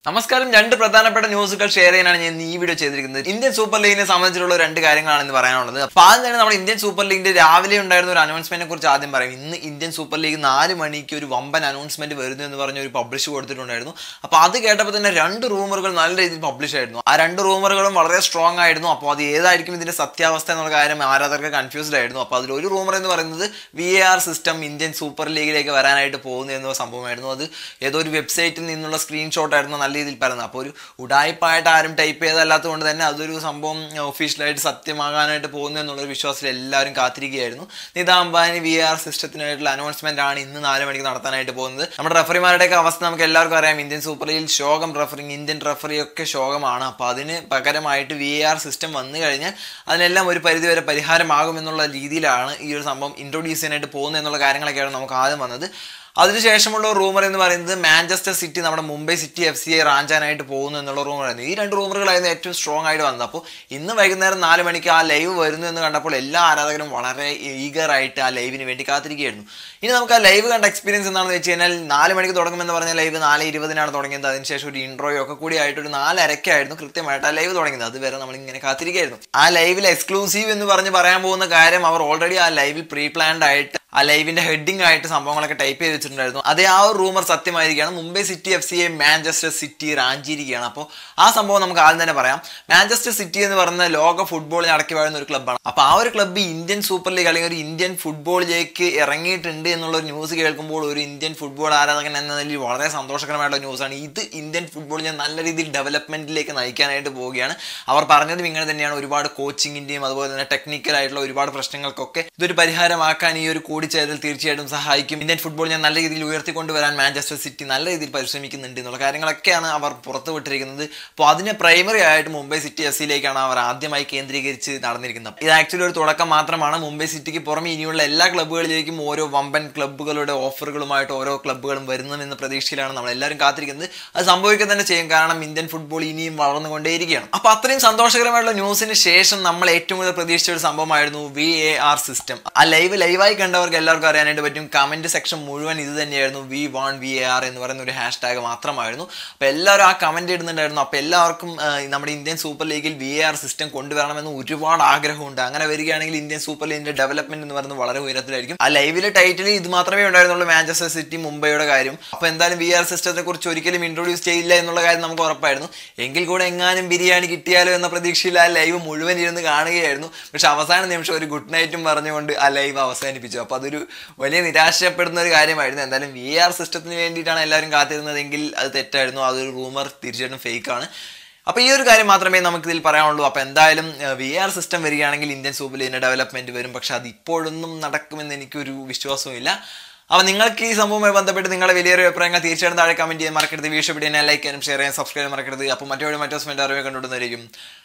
നമസ്കാരം രണ്ട് പ്രധാനപ്പെട്ട ന്യൂസുകൾ ഷെയർ ചെയ്യാനാണ് ഞാൻ ഈ വീഡിയോ ചെയ്തിരിക്കുന്നത് ഇന്ത്യൻ സൂപ്പർ ലീഗിനെ സംബന്ധിച്ചുള്ള രണ്ട് കാര്യങ്ങളാണ് ഇന്ന് പറയാനുള്ളത് അപ്പോൾ ആദ്യം തന്നെ നമ്മുടെ ഇന്ത്യൻ സൂപ്പർ ലീഗിന്റെ രാവിലെ ഉണ്ടായിരുന്ന ഒരു അനൗൺസ്മെന്റിനെ കുറിച്ച് ആദ്യം പറയും ഇന്ന് ഇന്ത്യൻ സൂപ്പർ ലീഗ് നാല് മണിക്ക് ഒരു വമ്പൻ അനൗൺസ്മെന്റ് വരുന്നു എന്ന് പറഞ്ഞ ഒരു പബ്ലിഷ് കൊടുത്തിട്ടുണ്ടായിരുന്നു അപ്പോൾ അത് കേട്ടപ്പോൾ തന്നെ രണ്ട് റൂമറുകൾ നല്ല രീതിയിൽ പബ്ലിഷ് ആയിരുന്നു ആ രണ്ട് റൂമറുകളും വളരെ സ്ട്രോങ് ആയിരുന്നു അപ്പോൾ അത് ഏതായിരിക്കും ഇതിന്റെ സത്യാവസ്ഥ എന്നുള്ള കാര്യം ആരാധകർക്ക് കൺഫ്യൂസ്ഡ് ആയിരുന്നു അപ്പോൾ അതിൽ ഒരു റൂമർ എന്ന് പറയുന്നത് V A R system Indian super ലീഗിലേക്ക് വരാനായിട്ട് പോകുന്നു എന്ന സംഭവമായിരുന്നു അത് ഏതോ ഒരു വെബ്സൈറ്റിൽ നിന്നുള്ള സ്ക്രീൻഷോട്ട് ആയിരുന്നു നല്ല രീതിയിൽ പറയുന്നത് അപ്പോൾ ഒരു ഉടായ്പായിട്ട് ആരും ടൈപ്പ് ചെയ്തല്ലാത്തത് കൊണ്ട് തന്നെ അതൊരു സംഭവം ഒഫീഷ്യലായിട്ട് സത്യമാകാനായിട്ട് പോകുന്നു എന്നുള്ളൊരു വിശ്വാസത്തിൽ എല്ലാവരും കാത്തിരിക്കുകയായിരുന്നു നിതാ അംബാനി വി ആർ സിസ്റ്റത്തിനായിട്ടുള്ള അനൗൺസ്മെന്റ് ആണ് ഇന്ന് നാല് മണിക്ക് നടത്താനായിട്ട് പോകുന്നത് നമ്മുടെ റഫറിമാരുടെയൊക്കെ അവസ്ഥ നമുക്ക് എല്ലാവർക്കും അറിയാം ഇന്ത്യൻ സൂപ്പർ ലീഗിൽ ശോകം റഫറിങ് ഇന്ത്യൻ റഫറി ഒക്കെ ശോകമാണ് അപ്പോൾ അതിന് പകരമായിട്ട് വി ആർ സിസ്റ്റം വന്നു കഴിഞ്ഞാൽ അതിനെല്ലാം ഒരു പരിധിവരെ പരിഹാരമാകും എന്നുള്ള രീതിയിലാണ് ഈ ഒരു സംഭവം ഇൻട്രൊഡ്യൂസ് ചെയ്യാനായിട്ട് പോകുന്നത് എന്നുള്ള കാര്യങ്ങളൊക്കെയാണ് നമുക്ക് ആദ്യം വന്നത് അതിനുശേഷമുള്ള റൂമർ എന്ന് പറയുന്നത് മാഞ്ചസ്റ്റർ സിറ്റി നമ്മുടെ മുംബൈ സിറ്റി എഫ് സിയെ റാഞ്ചാനായിട്ട് പോകുന്നു എന്നുള്ള റൂമറായിരുന്നു ഈ രണ്ട് റൂമറുകളായിരുന്നു ഏറ്റവും സ്ട്രോങ് ആയിട്ട് വന്നത് അപ്പോൾ ഇന്ന് വൈകുന്നേരം നാല് മണിക്ക് ആ ലൈവ് വരുന്നു എന്ന് കണ്ടപ്പോൾ എല്ലാ ആരാധകരും വളരെ ഈഗർ ആയിട്ട് ആ ലൈവിന് വേണ്ടി കാത്തിരിക്കുകയായിരുന്നു ഇനി നമുക്ക് ആ ലൈവ് കണ്ട എക്സ്പീരിയൻസ് എന്താണെന്ന് വെച്ച് കഴിഞ്ഞാൽ നാല് മണിക്ക് തുടങ്ങുമെന്ന് പറഞ്ഞ ലൈവ് നാല് ഇരുപതിനാണ് തുടങ്ങിയത് അതിനുശേഷം ഒരു ഇൻട്രോയോ ഒക്കെ കൂടി ആയിട്ട് ഒരു നാലരക്കായിരുന്നു കൃത്യമായിട്ട് ആ ലൈവ് തുടങ്ങിയത് അതുവരെ നമ്മൾ ഇങ്ങനെ കാത്തിരിക്കുകയായിരുന്നു ആ ലൈവിൽ എക്സ്ക്ലൂസീവ് എന്ന് പറഞ്ഞ് പറയാൻ പോകുന്ന കാര്യം അവർ ഓൾറെഡി ആ ലൈവിൽ പ്രീ പ്ലാൻഡ് ആയിട്ട് ആ ലൈവിന്റെ ഹെഡിങ് ആയിട്ട് സംഭവങ്ങളൊക്കെ ടൈപ്പ് ചെയ്ത് വെച്ചിട്ടുണ്ടായിരുന്നു അതേ ആ ഒരു റൂമർ സത്യമായിരിക്കുകയാണ് മുംബൈ സിറ്റി എഫ് സിയെ മാഞ്ചസ്റ്റർ സിറ്റി റാഞ്ചിയിരിക്കുകയാണ് അപ്പോൾ ആ സംഭവം നമുക്ക് ആദ്യം തന്നെ പറയാം മാഞ്ചസ്റ്റർ സിറ്റി എന്ന് പറയുന്ന ലോക ഫുട്ബോളിൽ അടക്കി വാഴുന്ന ഒരു ക്ലബ്ബാണ് അപ്പോൾ ആ ഒരു ക്ലബ്ബ് ഇന്ത്യൻ സൂപ്പർ ലീഗ് അല്ലെങ്കിൽ ഒരു ഇന്ത്യൻ ഫുട്ബോളിലേക്ക് ഇറങ്ങിയിട്ടുണ്ട് എന്നുള്ള ഒരു ന്യൂസ് കേൾക്കുമ്പോൾ ഒരു ഇന്ത്യൻ ഫുട്ബോൾ ആരാധകൻ എന്ന നിലയിൽ വളരെ സന്തോഷകരമായിട്ടുള്ള ന്യൂസാണ് ഇത് ഇന്ത്യൻ ഫുട്ബോളിനെ നല്ല രീതിയിൽ ഡെവലപ്മെന്റിലേക്ക് നയിക്കാനായിട്ട് പോവുകയാണ് അവർ പറഞ്ഞതും ഇങ്ങനെ തന്നെയാണ് ഒരുപാട് കോച്ചിങ്ങിന്റെയും അതുപോലെ തന്നെ ടെക്നിക്കൽ ആയിട്ടുള്ള ഒരുപാട് പ്രശ്നങ്ങൾക്കൊക്കെ ഇതൊരു പരിഹാരമാക്കാൻ ഈ ഒരു കൂടിച്ചേരൽ തീർച്ചയായിട്ടും സഹായിക്കും ഇന്ത്യൻ ഫുട്ബോൾ ഞാൻ നല്ല രീതിയിൽ ഉയർത്തിക്കൊണ്ടുവരാൻ മാഞ്ചസ്റ്റർ സിറ്റി നല്ല രീതിയിൽ പരിശ്രമിക്കുന്നുണ്ട് എന്നുള്ള കാര്യങ്ങളൊക്കെയാണ് അവർ പുറത്തുവിട്ടിരിക്കുന്നത് അപ്പോൾ അതിന് പ്രൈമറി ആയിട്ട് മുംബൈ സിറ്റി എഫ് സിയിലേക്കാണ് അവർ ആദ്യമായി കേന്ദ്രീകരിച്ച് നടന്നിരിക്കുന്നത് ഇത് ആക്ച്വലി ഒരു തുടക്കം മാത്രമാണ് മുംബൈ സിറ്റിക്ക് പുറമെ ഇനിയുള്ള എല്ലാ ക്ലബ്ബുകളിലേക്കും ഓരോ വമ്പൻ ക്ലബ്ബുകളുടെ ഓഫറുകളുമായിട്ട് ഓരോ ക്ലബ്ബുകളും വരുന്നുമെന്ന പ്രതീക്ഷയിലാണ് നമ്മൾ എല്ലാവരും കാത്തിരിക്കുന്നത് അത് സംഭവിക്കുക തന്നെ ചെയ്യും കാരണം ഇന്ത്യൻ ഫുട്ബോൾ ഇനിയും വളർന്നുകൊണ്ടേയിരിക്കുകയാണ് അപ്പോൾ അത്രയും സന്തോഷകരമായിട്ടുള്ള ന്യൂസിന് ശേഷം നമ്മൾ ഏറ്റവും കൂടുതൽ പ്രതീക്ഷിച്ച ഒരു സംഭവമായിരുന്നു വി എ ആർ സിസ്റ്റം ആ ലൈവ് ലൈവായി കണ്ടവർക്ക് എല്ലാവർക്കും അറിയാനായിട്ട് പറ്റും കമന്റ് സെക്ഷൻ മുഴുവൻ ഇത് തന്നെയായിരുന്നു V one V A R എന്ന് പറയുന്ന ഒരു ഹാഷ് ടാഗ് മാത്രമായിരുന്നു അപ്പോൾ എല്ലാവരും ആ കമന്റ് ഇടുന്നുണ്ടായിരുന്നു അപ്പോൾ എല്ലാവർക്കും ആ, നമ്മുടെ ഇന്ത്യൻ സൂപ്പർ ലീഗിൽ വി എ ആർ സിസ്റ്റം കൊണ്ടുവരണമെന്ന് ഒരുപാട് ആഗ്രഹമുണ്ട് അങ്ങനെ വരികയാണെങ്കിൽ ഇന്ത്യൻ സൂപ്പർ ലീഗിന്റെ ഡെവലപ്മെന്റ് എന്ന് പറയുന്നത് വളരെ ഉയരത്തിലായിരിക്കും ആ ലൈവിലെ ടൈറ്റിൽ ഇത് മാത്രമേ ഉണ്ടായിരുന്നുള്ളൂ മാഞ്ചസ്റ്റർ സിറ്റി മുംബൈയുടെ കാര്യം അപ്പോൾ എന്തായാലും വി ആർ സിസ്റ്റത്തെ കുറിച്ച് ഒരിക്കലും ഇൻട്രൊഡ്യൂസ് ചെയ്യില്ല എന്നുള്ള കാര്യം നമുക്ക് ഉറപ്പായിരുന്നു എങ്കിൽ കൂടെ എങ്ങാനും ബിരിയാണി കിട്ടിയാലോ എന്ന പ്രതീക്ഷയിൽ ആ ലൈവ് മുഴുവൻ ഇരുന്ന് കാണുകയായിരുന്നു പക്ഷെ അവസാന നിമിഷം ഒരു ഗുഡ് നൈറ്റും പറഞ്ഞുകൊണ്ട് ആ ലൈവ് അവസാനിപ്പിച്ചു അപ്പോൾ അതൊരു വലിയ നിരാശപ്പെടുന്ന ഒരു കാര്യമായിരുന്നു എന്തായാലും വി ആർ സിസ്റ്റത്തിന് വേണ്ടിയിട്ടാണ് എല്ലാവരും കാത്തിരുന്നതെങ്കിൽ അത് തെറ്റായിരുന്നു അതൊരു റൂമർ തീർച്ചയായിട്ടും ഫേക്ക് ആണ് അപ്പോൾ ഈ ഒരു കാര്യം മാത്രമേ നമുക്ക് ഇതിൽ പറയാനുള്ളൂ അപ്പോൾ എന്തായാലും വി ആർ സിസ്റ്റം വരികയാണെങ്കിൽ ഇന്ത്യൻ സൂപ്പർ ലീഗിന്റെ ഡെവലപ്മെന്റ് വരും പക്ഷെ അത് ഇപ്പോഴൊന്നും നടക്കുമെന്ന് എനിക്കൊരു വിശ്വാസവുമില്ല അപ്പോൾ നിങ്ങൾക്ക് ഈ സംഭവവുമായി ബന്ധപ്പെട്ട് നിങ്ങളുടെ വലിയൊരു അഭിപ്രായങ്ങൾ തീർച്ചയായിട്ടും താഴെ കമന്റ് ചെയ്യാൻ മറക്കരുത് വീഡിയോ ഇഷ്ടപ്പെട്ട് ലൈക്ക് ചെയ്യാനും ഷെയർ ചെയ്യാൻ സബ്സ്ക്രൈബ് ചെയ്യാൻ മറക്കരുത് അപ്പോൾ മറ്റൊരു മറ്റോ സ്മെന്റ് അറിവ് കണ്ടുകൊണ്ടുവന്നായിരിക്കും